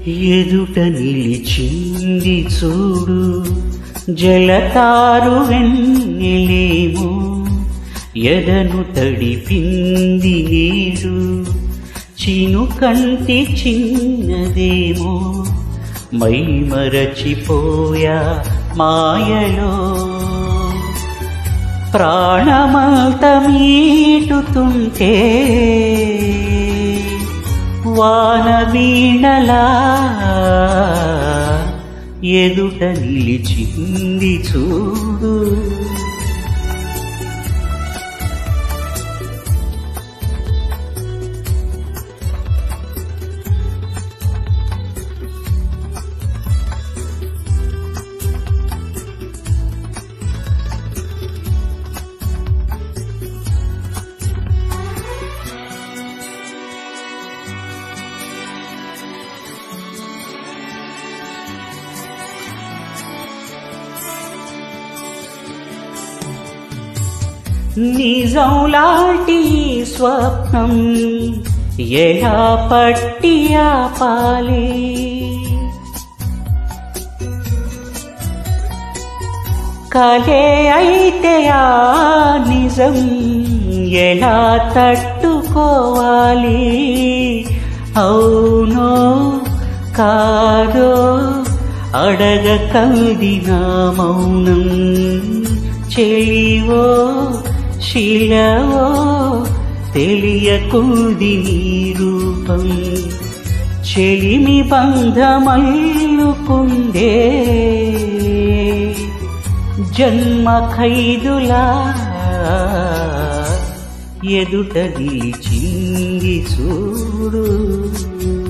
ఎదుట నిలిచింది చూడు జలతారు వెన్నెలేమో ఎదను తడిపింది నీడు చిను కంటి చిన్నదేమో మై మరచిపోయా మాయలో ప్రాణమంత మీటుతుంటే వాన వీణలా ఎదుట నిలిచింది చూడు నిజం లాంటి స్వప్నం ఎలా పట్టి ఆపాలి కలే అయితే ఆ నిజం ఎలా తట్టుకోవాలి అవునో కాదో అడగ కల్దినా మౌనం చెలివో శిలవో తెలియకుంది నీ రూపం చెలిమి బంధమల్లుకుందే జన్మ ఖైదులా ఎదుట నిలిచింది చూడు